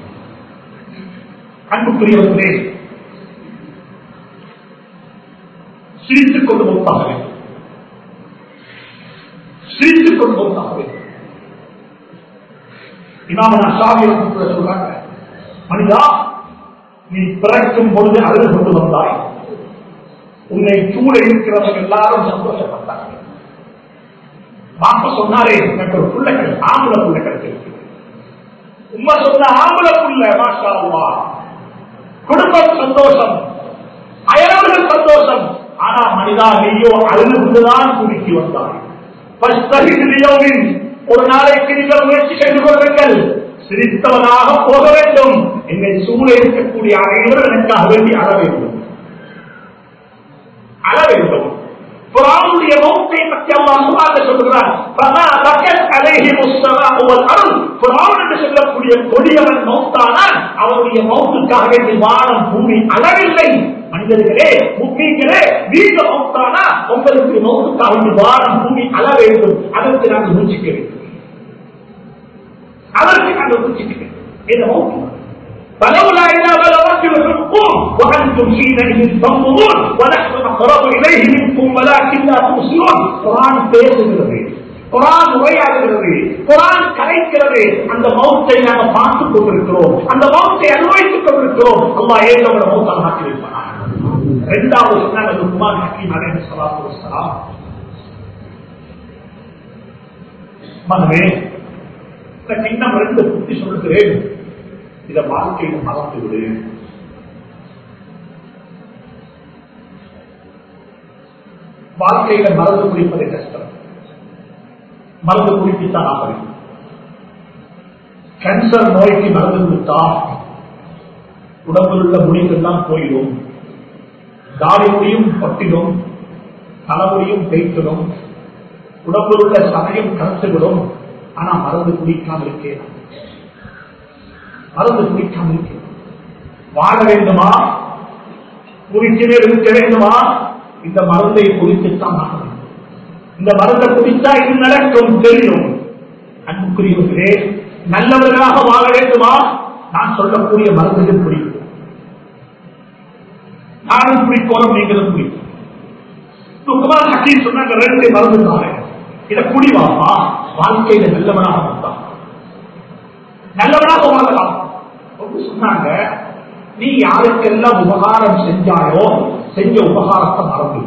அன்புக்குரியவர்களே சிரித்துக் கொண்டு போப்பாக வேண்டும் சிரித்துக் கொண்டு போதாக வேண்டும் இமாமனா சாமி சொல்றாங்க மனிதா நீ பிறக்கும் பொழுது அழுது கொண்டு வந்தாய் உன்னை சூழ இருக்கிறவங்க எல்லாரும் சந்தோஷப்பட்டாங்க பாப்ப சொன்னாரே எனக்கு ஒரு புள்ள கிடை ஆம்பளை புள்ள கிடைச்சிருக்கு உண்மை சொன்ன ஆம்பளை புள்ள மாஷா அல்லாஹ். குடும்பம் சந்தோஷம் அயலவர்கள் சந்தோஷம் ஆனா மனிதா நீயோ அழுதுதான் குறுக்கி வந்தாய் பஸ்தகிதியோவின் ஒரு நாளைக்கு நீங்கள் முயற்சி செய்து கொள்ளுங்கள் சிரித்தவனாக போக வேண்டும் என்னை சூழ இருக்கக்கூடிய அனைவரும் எனக்காக வேண்டி அழ வேண்டும் அழ வேண்டும் புறாவுடைய மௌத்தை பற்றி அல்லாஹ் சுபாக சொல்கிறார் பமா ரக்கத் அலைஹி முஸ்ஸலாஹு வல் அருள் புறாவன் என்று சொல்லக்கூடிய கொடியவன் மௌத்தானால் அவருடைய மௌத்துக்காக வேண்டி வானம் பூமி அளவில்லை மனிதர்களே முக்கியங்களே நீங்க மௌத்தானா உங்களுக்கு மௌத்துக்காக வேண்டி வானம் பூமி அள வேண்டும் அதற்கு நாங்கள் முயற்சிக்க வேண்டும் அதற்கு நாங்கள் முயற்சிக்க வேண்டும் இந்த மௌத்து فلولا إذا بلغت الحلقوم وأنتم حينئذ تنظرون ونحن أقرب إليه منكم ولكن لا تبصرون قرآن பேசுகிறது குரான் உரையாடுகிறது குரான் கலைக்கிறது அந்த மௌத்தை நாம பார்த்துக் கொண்டிருக்கிறோம் அந்த மௌத்தை அனுபவித்துக் கொண்டிருக்கிறோம் அல்லா ஏதோட மௌத்தால் மாற்றி வைப்பானா இரண்டாவது சொன்னாங்க குமார் ஹக்கீம் அலைஹி ஸலாத்து வஸ்ஸலாம் மகனே எனக்கு இன்னும் ரெண்டு புத்தி சொல்லுகிறேன் இத வாழ்க்கையில் மறந்து விடு வாழ்க்கையில மறந்து குடிப்பது கஷ்டம் மருந்து குடித்துத்தான் ஆகும் கேன்சர் நோய்க்கு மருந்து கொடுத்தா உடம்பில் உள்ள முடிக்கெல்லாம் போயிடும் தாடி முடியும் பட்டிடும் தலைமுடியும் தேய்த்திடும் உடம்பில் உள்ள சமயம் கரைத்துவிடும் ஆனா மருந்து குடிக்காமல் இருக்கேன் மருந்து குடிக்காமல் இருக்கேன் வாழ வேண்டுமா குடிக்கவே இருக்க வேண்டுமா இந்த மருந்தை குடித்துத்தான் ஆக வேண்டும் இந்த மருந்தை குடித்தா இது நடக்கும் தெரியும் அன்புக்குரியவர்களே நல்லவர்களாக வாழ வேண்டுமா நான் சொல்லக்கூடிய மருந்துகள் பிடிக்கும் நானும் பிடிக்கணும் நீங்களும் பிடிக்கும் குமார் ஹக்கீம் சொன்னாங்க ரெண்டு மருந்து தானே இதை குடிவாப்பா வாழ்க்கையில நல்லவனாக வந்தான் நல்லவனாக வாழலாம் ஒன்று சொன்னாங்க நீ யாருக்கெல்லாம் உபகாரம் செஞ்சாயோ செஞ்ச உபகாரத்தை மறந்து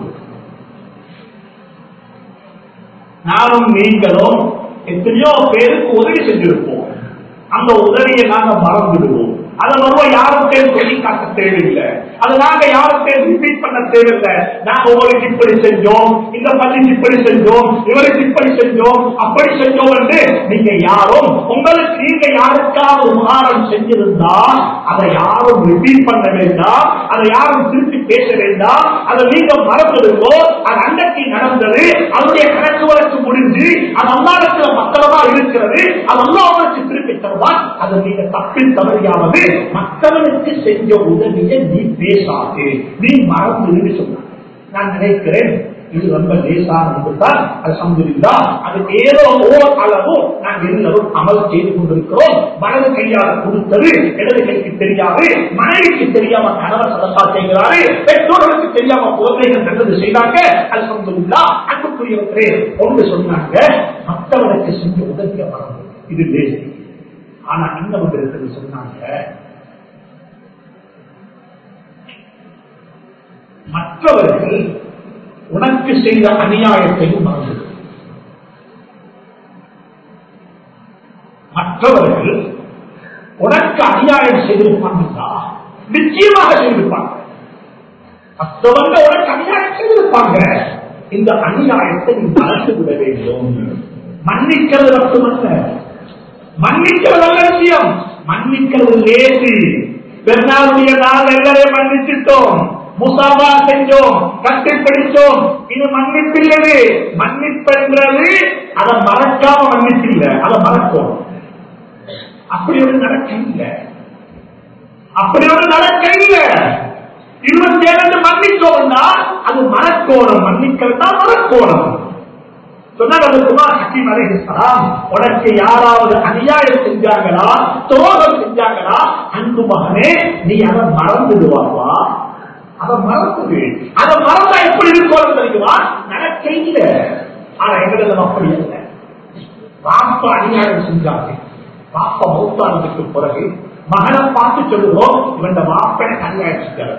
நானும் நீங்களும் எத்தனையோ பேருக்கு உதவி செஞ்சிருப்போம் அந்த உதவியை நாங்க மறந்துடுவோம் அதை ரொம்ப யாருக்கும் சொல்லி காட்ட தேவையில்லை அதை நாங்க யாருக்கும் ரிப்பீட் பண்ண தேவையில்லை நாங்க உங்களுக்கு இப்படி செஞ்சோம் இந்த பள்ளிக்கு இப்படி செஞ்சோம் இவருக்கு இப்படி செஞ்சோம் அப்படி செஞ்சோம் என்று நீங்க யாரும் உங்களுக்கு நீங்க யாருக்காவது உபகாரம் செஞ்சிருந்தா அதை யாரும் ரிப்பீட் பண்ண வேண்டாம் அதை யாரும் திருப்பி பேச வேண்டாம் அதை நீங்க மறந்துடுங்கோ அது அன்னைக்கு நடந்தது அதனுடைய கணக்கு வழக்கு முடிஞ்சு அது அல்லாடத்துல பத்திரமா இருக்கிறது அது அல்லா உங்களுக்கு திருப்பி தருவான் அதை நீங்க தப்பில் தவறியாவது மற்றவனுக்கு செஞ்ச உதவியை நீ பேசாது நீ மறந்துன்னு சொன்ன நான் நினைக்கிறேன் இது ரொம்ப லேசானது தான் அல்ஹம்துலில்லா அது ஏதோ ஓர் அளவு நாம் எல்லாரும் அமல் செய்து கொண்டிருக்கிறோம் வலது கையால் கொடுத்தது இடது கைக்கு தெரியாது மனைவிக்கு தெரியாம கணவர் சதசா செய்கிறாரு பெற்றோர்களுக்கு தெரியாம குழந்தைகள் நல்லது செய்தாங்க அல்ஹம்துலில்லா அன்புக்குரியவர்களே ஒன்று சொன்னாங்க மற்றவனுக்கு செஞ்ச உதவிய மறந்து இது லேசி ஆனா இன்னொன்று இருக்குது சொன்னாங்க மற்றவர்கள் உனக்கு செய்த அநியாயத்தையும் மறந்து மற்றவர்கள் உனக்கு அநியாயம் செய்திருப்பாங்க நிச்சயமாக செய்திருப்பாங்க மற்றவங்க உனக்கு அநியாயம் செய்திருப்பாங்க இந்த அநியாயத்தை நீ மறந்து விட வேண்டும் மன்னிக்கிறது மட்டுமல்ல மன்னிக்கிறது நல்ல விஷயம் மன்னிக்கிறது லேசி பெருநாளுடைய நாள் எல்லாரையும் மன்னிச்சிட்டோம் முசாபா செஞ்சோம் கட்டி பிடிச்சோம் இது மன்னிப்பில்லது மன்னிப்பென்றது அதை மறக்காம மன்னிப்பில்ல அதை மறக்கும் அப்படி ஒரு நடக்க இல்ல அப்படி ஒரு நடக்க இல்ல இருபத்தி ஏழு மன்னிச்சோம்னா அது மறக்கோணம் மன்னிக்கிறதா மறக்கோணம் உனக்கு யாராவது அநியாயம் செஞ்சாங்களா துரோகம் செஞ்சாங்களா அன்பு மகனே நீ அதை மறந்துடுவாப்பா அதை மறந்துடு அதை மறந்தா எப்படி இருக்கும் தெரியுமா நடக்க இல்ல ஆனா எங்களிடம் அப்படி அல்ல பாப்பா அநியாயம் செஞ்சாங்க பாப்பா மௌத்தானதுக்கு பிறகு மகனை பார்த்து சொல்லுவோம் இவன் வாப்பனை அநியாயம் செஞ்சாங்க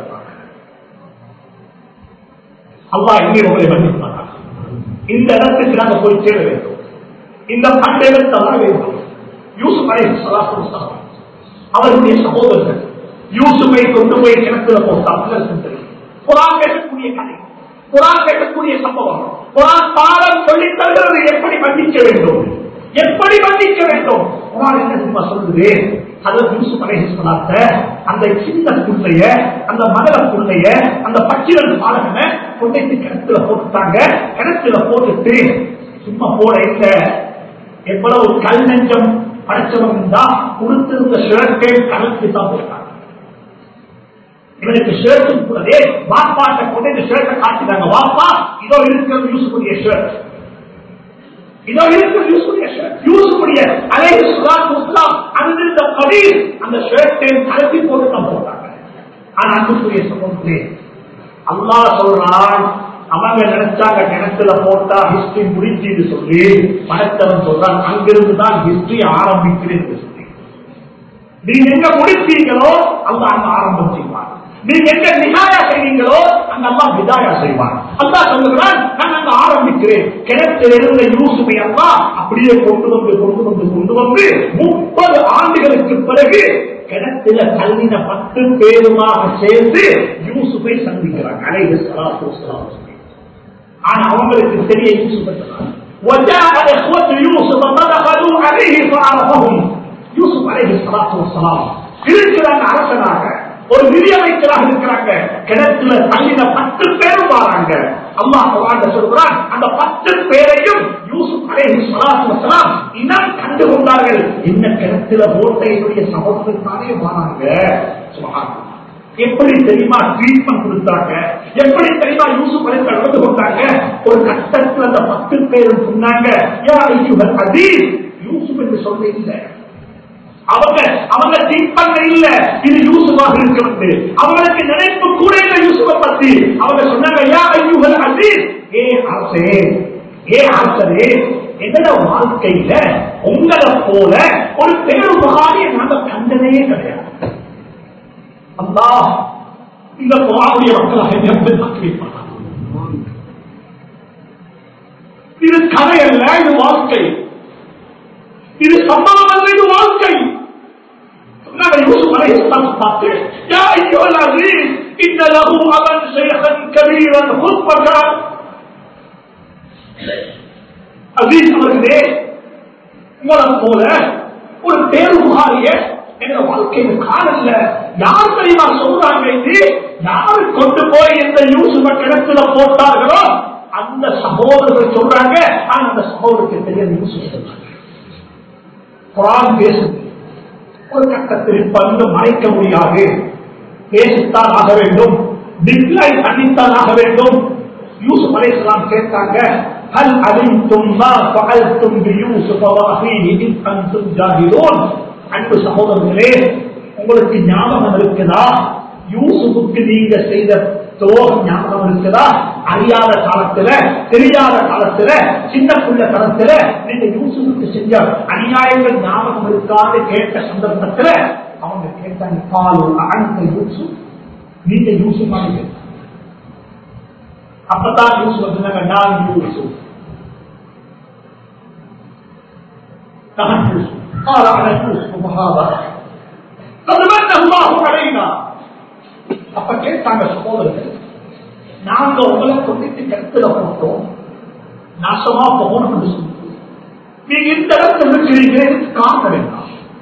அல்லா இங்கே உங்களை மன்னிப்பாங்க இந்த இடத்துக்கு நாங்க போய் சேர வேண்டும் இந்த பண்டைகள் தவற வேண்டும் யூசுப் அலை சலாத்து அவருடைய சகோதரர்கள் யூசுஃபை கொண்டு போய் கிணத்துல போட்டார்கள் குரான் கேட்கக்கூடிய கதை குரான் கேட்கக்கூடிய சம்பவம் குரான் பாடம் சொல்லித் தருகிறது எப்படி மன்னிக்க வேண்டும் எப்படி மன்னிக்க வேண்டும் குரான் என்ன சும்மா சொல்லுது அதற்கு யூசுப் அலைஹிஸ்ஸலாத்த அந்த சின்ன புள்ளைய அந்த மகள புள்ளைய அந்த பச்சிரன் பாலகனை கொண்டைக்கு கிணத்துல போட்டுட்டாங்க கிணத்துல போட்டுட்டு சும்மா போட இல்ல எவ்வளவு கல் நெஞ்சம் படைச்சவன் இருந்தா கொடுத்திருந்த ஷர்ட்டை கலந்து தான் போட்டாங்க இவனுக்கு ஷர்ட்டும் கூடவே வாப்பாட்ட கொண்டு இந்த ஷர்ட்டை காட்டினாங்க வாப்பா இதோ இருக்கிறது யூசுடைய ஷர்ட் இதோ இருக்கிறது யூசுடைய ஷர்ட் யூசுடைய அலைஹி ஸலாத்து வஸலாம் அங்கிருந்த கபீர் அந்த ஷர்ட்டை கலத்தி போட்டு தான் போட்டாங்க ஆனா அன்புக்குரிய சகோதரே அல்லாஹ் சொல்றான் அவங்க நினைச்சாங்க கிணத்துல போட்டா ஹிஸ்டரி முடிச்சுன்னு சொல்லி பணத்தவன் சொல்றான் அங்கிருந்து தான் ஹிஸ்டரி ஆரம்பிக்கிறேன் சொல்லி நீங்க எங்க முடிச்சீங்களோ அங்க அங்க ஆரம்பம் செய்வான் நீங்க எங்க நிகாயா செய்வீங்களோ அங்க அம்மா விதாயா செய்வான் அல்லா சொல்லுகிறான் நான் அங்க ஆரம்பிக்கிறேன் கிணத்தில் இருந்த யூசுமை அல்லா அப்படியே கொண்டு வந்து கொண்டு வந்து கொண்டு வந்து முப்பது ஆண்டுகளுக்கு பிறகு கிணத்துல கல்லின பத்து பேருமாக சேர்ந்து யூசுஃபை சந்திக்கிறாங்க அலைஹி ஸலாத்து வஸலாம் ஆனா அவங்களுக்கு தெரிய யூசுஃபை وجاء إخوة يوسف فدخلوا عليه فعرفهم யூசுப் அலைஹி ஸலாத்து வஸலாம் இருக்கிறாங்க அரசனாக ஒரு நிதி அமைச்சராக இருக்கிறாங்க கிணத்துல தள்ளின பத்து பேரும் வராங்க அல்லாஹ் குர்ஆன்ல சொல்றான் அந்த பத்து பேரையும் யூசுப் அலைஹி ஸலாத்து வஸலாம் இனம் கண்டு கொண்டார்கள் என்ன கிணத்துல போட்ட என்னுடைய சகோதரர் தானே வராங்க சுப்ஹானல்லாஹ் எப்படி தெரியுமா ட்ரீட்மெண்ட் கொடுத்தாங்க எப்படி தெரியுமா யூசுப் அலைஹி நடந்து கொண்டாங்க ஒரு கட்டத்துல அந்த பத்து பேரும் சொன்னாங்க யா ஐயுஹல் அசீஸ் யூசுப் என்று சொல்ல இல்லை அவங்க அவங்க திங்க் பண்ண இல்ல இது யூசுஃபாக இருக்கிறது அவங்களுக்கு நினைப்பு கூட இல்ல யூசுஃபை பத்தி அவங்க சொன்னாங்க யா ஐயுகள் அசீஸ் ஏ அரசே ஏ அரசரே எங்கட வாழ்க்கையில உங்களை போல ஒரு பேருபகாரியை நாங்க கண்டதே கிடையாது அல்லாஹ் இந்த குரானுடைய மக்களாக எப்படி மாற்றி வைப்பாங்க இது கதை அல்ல இது வாழ்க்கை இது சம்பவம் அல்ல இது வாழ்க்கை சொன்னாங்க யூசுப் அலைஹிஸ்ஸலாம் பார்த்து யா அய்யுஹல் அஸீஸ் இன்ன லஹு அபன் ஷைഖன் கபீரன் ஹுப்பக அசீஸ் அவர்களே உங்களை போல ஒரு பேருபுகாரிய எங்க வாழ்க்கையில காணல யார் தெரியுமா சொல்றாங்க இது யாரு கொண்டு போய் இந்த யூசுப கிணத்துல போட்டார்களோ அந்த சகோதரர்கள் சொல்றாங்க ஆனா அந்த சகோதரருக்கு தெரியாது யூசுப் சொல்றாங்க குரான் பேசுது ஒரு கட்டத்தில் பந்து மறைக்க முடியாது பேசித்தான் ஆக வேண்டும் டிக்ளைன் பண்ணித்தான் ஆக வேண்டும் யூசுப் அலைஹிஸ்ஸலாம் கேட்டாங்க ஹல் அலிம்தும் மா ஃபஅல்தும் பியூசுஃப வ அஹீஹி இன் அன்தும் ஜாஹிலூன் அன்பு சகோதரர்களே உங்களுக்கு ஞாபகம் இருக்குதா யூசுஃபுக்கு நீங்க செய்த துரோகம் ஞாபகம் இருக்குதா அறியாத காலத்துல தெரியாத காலத்துல சின்ன புள்ள காலத்துல நீங்க யூசுஃபுக்கு செஞ்ச அநியாயங்கள் ஞாபகம் இருக்கான்னு கேட்ட சந்தர்ப்பத்துல அவங்க கேட்டாங்க பாலு அந்த யூசுப் நீங்க யூசுப் கேட்டாங்க அப்பதான் யூசுப் சொன்னாங்க நான் யூசுப் நான் யூசுப் قال انا يوسف هذا قد من الله علينا அப்ப கேட்டாங்க சகோதரர்கள் நாங்க உங்களை கொண்டுட்டு கருத்துல போட்டோம் நாசமா போகணும்னு சொல்லி நீங்க இந்த இடத்துல இருக்கிறீங்க இதுக்கு காரணம் என்ன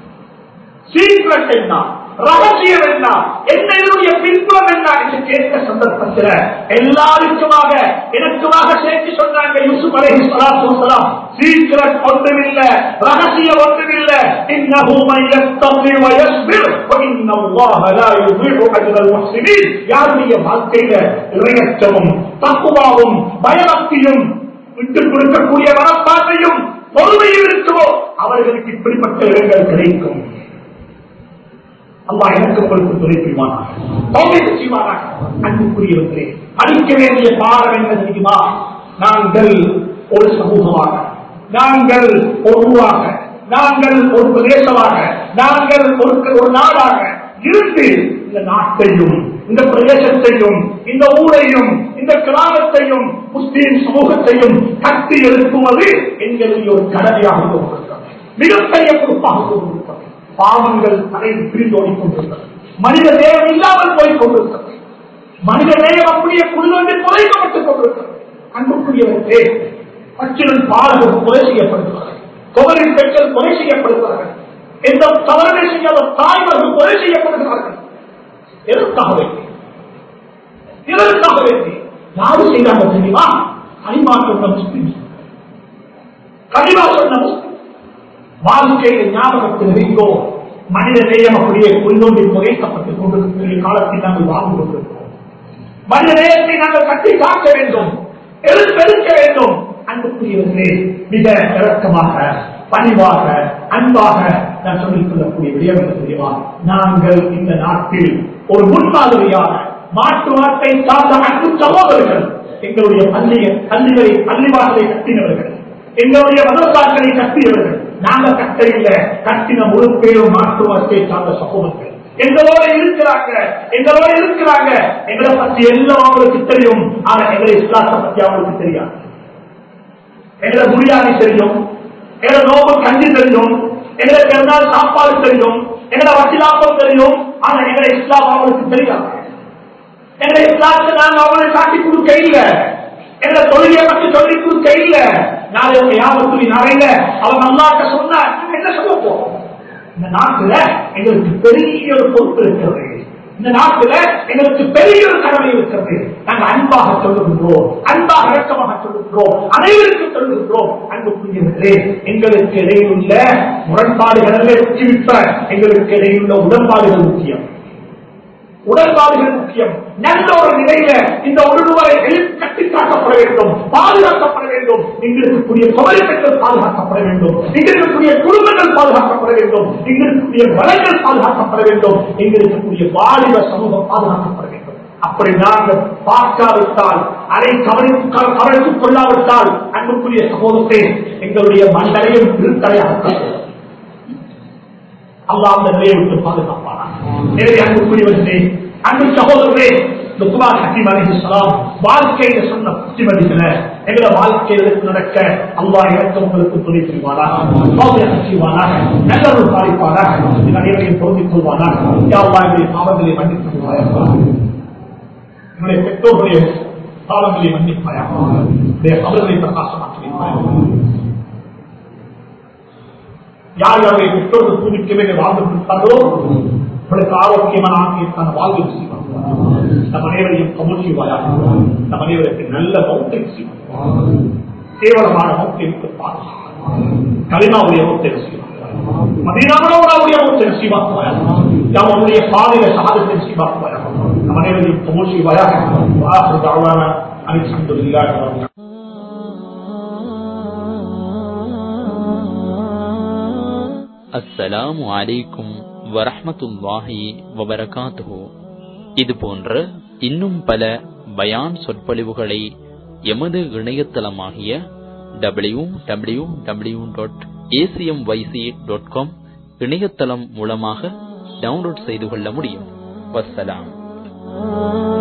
சீக்ரெட் என்ன ரகசியம் என்ன என்ன இதனுடைய பின்புலம் என்ன என்று கேட்ட சந்தர்ப்பத்தில் எல்லாருக்குமாக எனக்குமாக சேர்த்து சொன்னாங்க யூசுப் அலைஹி ஸலாத்து வஸலாம் சீக்ரெட் ஒன்றுமில்ல ரகசியம் ஒன்றுமில்ல இன்னஹு மன் யத்தகி வ யஸ்பிர் வ இன்னல்லாஹ லா யுதீஉ அஜ்ரல் முஹ்சினீன் யாருடைய வாழ்க்கையில இறையச்சமும் தக்குவாவும் பயபக்தியும் விட்டுக் கொடுக்கக்கூடிய மனப்பான்மையும் பொறுமையும் இருக்குமோ அவர்களுக்கு இப்படிப்பட்ட இடங்கள் கிடைக்கும் அல்லா எனக்கு உங்களுக்கு துணை புரிவானாக செய்வானாக அன்புக்குரியவர்களே படிக்க வேண்டிய பாடம் என்ன தெரியுமா நாங்கள் ஒரு சமூகமாக நாங்கள் ஒரு ஊராக நாங்கள் ஒரு பிரதேசமாக நாங்கள் ஒரு ஒரு நாடாக இருந்து இந்த நாட்டையும் இந்த பிரதேசத்தையும் இந்த ஊரையும் இந்த கிராமத்தையும் முஸ்லீம் சமூகத்தையும் கட்டி எழுப்புவது எங்களுடைய ஒரு கடமையாக கொண்டிருக்கிறது மிகப்பெரிய பொறுப்பாக கொண்டிருக்கிறது பாவங்கள் தலை பிரிந்தோடிக் கொண்டிருக்கிறது மனித நேயம் இல்லாமல் போய் கொண்டிருக்கிறது மனித நேயம் அப்படியே குழுவொன்று புதைக்கப்பட்டுக் கொண்டிருக்கிறது அன்புக்குரியவர்களே பச்சிலும் பாலகம் கொலை செய்யப்படுகிறார்கள் குமரின் பெண்கள் கொலை செய்யப்படுகிறார்கள் எந்த தவறுகளை செய்யாத தாய்மார்கள் கொலை செய்யப்படுகிறார்கள் எதற்காக வேண்டி எதற்காக வேண்டி யாரு செய்தாங்க தெரியுமா கனிமா சொன்ன முஸ்லிம் கனிமா சொன்ன முஸ்லிம் வாழ்க்கையில ஞாபகத்தில் வைத்தோ மனித நேயம் அப்படியே குளிதோண்டி புகைக்கப்பட்டுக் கொண்டிருக்கிற காலத்தில் நாங்கள் வாழ்ந்து கொண்டிருக்கிறோம் மனித நேயத்தை நாங்கள் கட்டி காக்க வேண்டும் எழுப்பெருக்க வேண்டும் அன்புக்குரியவர்களே மிக இறக்கமாக பணிவாக அன்பாக நான் சொல்லிக் கொள்ளக்கூடிய விடயம் என்ன தெரியுமா நாங்கள் இந்த நாட்டில் ஒரு முன்மாதிரியான மாற்று வார்த்தை சார்ந்த அன்பு சகோதரர்கள் எங்களுடைய பள்ளியை பள்ளிகளை பள்ளிவாசலை கட்டினவர்கள் எங்களுடைய மதசாக்களை கட்டியவர்கள் நாங்க கட்ட இல்ல கட்டின முழு பேரும் மாற்று வார்த்தை சார்ந்த சகோதரர்கள் எங்களோட இருக்கிறாங்க எங்களோட இருக்கிறாங்க எங்களை பத்தி எல்லாம் அவங்களுக்கு தெரியும் ஆனா எங்களை இஸ்லாத்தை பத்தி அவங்களுக்கு தெரியாது எங்களை புரியாணி தெரியும் எங்களை நோம்பு கஞ்சி தெரியும் எங்களை பிறநாள் சாப்பாடு தெரியும் எங்களை வசிலாப்பம் தெரியும் ஆனா எங்களை இஸ்லாம் அவங்களுக்கு தெரியாது எங்களை இஸ்லாத்தை நாங்க அவங்களுக்கு காட்டி கொடுக்க இல்லை எங்களை தொழிலை பற்றி சொல்லி கொடுக்க இல்லை நாளை உங்க யாபத்துலி நாளையில அவன் அல்லாட்ட சொன்னா என்ன சொல்ல போறோம் இந்த நாட்டுல எங்களுக்கு பெரிய ஒரு பொறுப்பு இருக்கிறது இந்த நாட்டுல எங்களுக்கு பெரிய ஒரு கடமை இருக்கிறது நாங்க அன்பாக சொல்லுகின்றோம் அன்பாக இறக்கமாக சொல்லுகின்றோம் அனைவருக்கும் சொல்லுகின்றோம் அன்புக்குரியவர்களே எங்களுக்கு இடையில் உள்ள முரண்பாடுகள் வெற்றிவிட்ட எங்களுக்கு இடையில் உள்ள உடன்பாடுகள் முக்கியம் உடன்பாடுகள் முக்கியம் நல்ல ஒரு நிலையில இந்த ஒருவரை கட்டி காக்கப்பட வேண்டும் பாதுகாக்கப்பட வேண்டும் இங்கு இருக்கக்கூடிய குமரி பெண்கள் பாதுகாக்கப்பட வேண்டும் இங்கு இருக்கக்கூடிய குடும்பங்கள் பாதுகாக்கப்பட வேண்டும் இங்கு இருக்கக்கூடிய வளங்கள் பாதுகாக்கப்பட வேண்டும் இங்கு இருக்கக்கூடிய வாலிப சமூகம் பாதுகாக்கப்பட வேண்டும் அப்படி நாங்கள் பார்க்காவிட்டால் அதை கவனித்து கவனித்துக் கொள்ளாவிட்டால் அன்புக்குரிய சகோதரத்தை எங்களுடைய மண்டலையும் திருத்தலையாக அல்லாஹ் அந்த நிலையை விட்டு பாதுகாப்பானா எனவே அன்புக்குரியவர்களே அன்பு சகோதரர்களே லுக்மான் ஹக்கீம் அலைஹிஸ்ஸலாம் வாழ்க்கையில சொன்ன புத்திமதிகளை எங்கள வாழ்க்கையில் எடுத்து நடக்க அல்லாஹ் இறக்க உங்களுக்கு துணை புரிவானாக சோதனை செய்வானாக நல்லருள் பாதிப்பானாக இந்த அனைவரையும் பொருந்திக் கொள்வானாக யா அல்லாஹ் எங்களுடைய பாவங்களை மன்னித்து கொள்வாயாக என்னுடைய பெற்றோர்களுடைய பாவங்களை மன்னிப்பாயாக உடைய அவர்களை பிரகாசமாக்கி வைப்பாயாக யார் யாருடைய பெற்றோர்கள் பூமிக்கவே வாழ்ந்து கொடுத்தாரோ உங்களுக்கு ஆரோக்கியமான ஆக்கியத்தான வாழ்வு செய்வார் நம் அனைவரையும் கமல் செய்வாயாக நம் அனைவருக்கு நல்ல மௌத்தை செய்வார் கேவலமான மௌத்தை விட்டு பாதுகாப்பார் கலிமாவுடைய மௌத்தை செய்வார் மதினாவுடைய மௌத்தை செய்வாக்குவார் யாம் அவருடைய பாதையில சாதத்தை செய்வாக்குவார் நம் அனைவரையும் கமல் செய்வாயாக அனைத்து இல்லாத அஸ்ஸலாமு அலைக்கும் வரஹ்மத்துல்லாஹி வபரகாத்துஹு இது போன்ற இன்னும் பல பயான் சொற்பொழிவுகளை எமது இணையதளமாகிய W W W dot ACM YC dot com இணையதளம் மூலமாக டவுன்லோட் செய்து கொள்ள முடியும் வஸ்ஸலாம்